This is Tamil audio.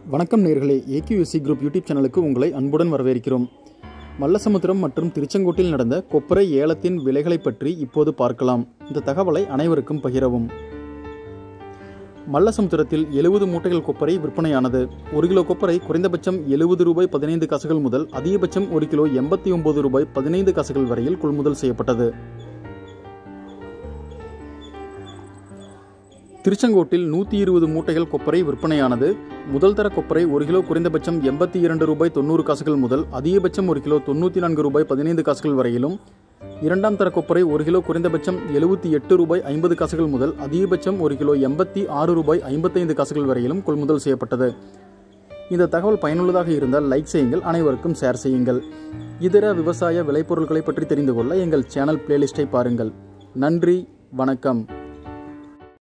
வணக்கம் நேர்களே ஏகியூஎஸ்சி குரூப் யூடியூப் சேனலுக்கு உங்களை அன்புடன் வரவேற்கிறோம் மல்லசமுத்திரம் மற்றும் திருச்செங்கோட்டில் நடந்த கொப்பரை ஏலத்தின் விலைகளை பற்றி இப்போது பார்க்கலாம் இந்த தகவலை அனைவருக்கும் பகிரவும் மல்லசமுத்திரத்தில் எழுபது மூட்டைகள் கொப்பரை விற்பனையானது ஒரு கிலோ கொப்பரை குறைந்தபட்சம் எழுபது ரூபாய் பதினைந்து காசுகள் முதல் அதிகபட்சம் ஒரு கிலோ எண்பத்தி ஒன்பது ரூபாய் பதினைந்து காசுகள் வரையில் கொள்முதல் செய்யப்பட்டது திருச்செங்கோட்டில் நூற்றி இருபது மூட்டைகள் கொப்பரை விற்பனையானது முதல் தர கொப்பரை ஒரு கிலோ குறைந்தபட்சம் எண்பத்தி இரண்டு ரூபாய் தொண்ணூறு காசுகள் முதல் அதிகபட்சம் ஒரு கிலோ தொண்ணூற்றி நான்கு ரூபாய் பதினைந்து காசுகள் வரையிலும் இரண்டாம் தர கொப்பரை ஒரு கிலோ குறைந்தபட்சம் எழுபத்தி எட்டு ரூபாய் ஐம்பது காசுகள் முதல் அதிகபட்சம் ஒரு கிலோ எண்பத்தி ஆறு ரூபாய் ஐம்பத்தைந்து காசுகள் வரையிலும் கொள்முதல் செய்யப்பட்டது இந்த தகவல் பயனுள்ளதாக இருந்தால் லைக் செய்யுங்கள் அனைவருக்கும் ஷேர் செய்யுங்கள் இதர விவசாய விளைபொருட்களை பற்றி தெரிந்து கொள்ள எங்கள் சேனல் பிளேலிஸ்டை பாருங்கள் நன்றி வணக்கம்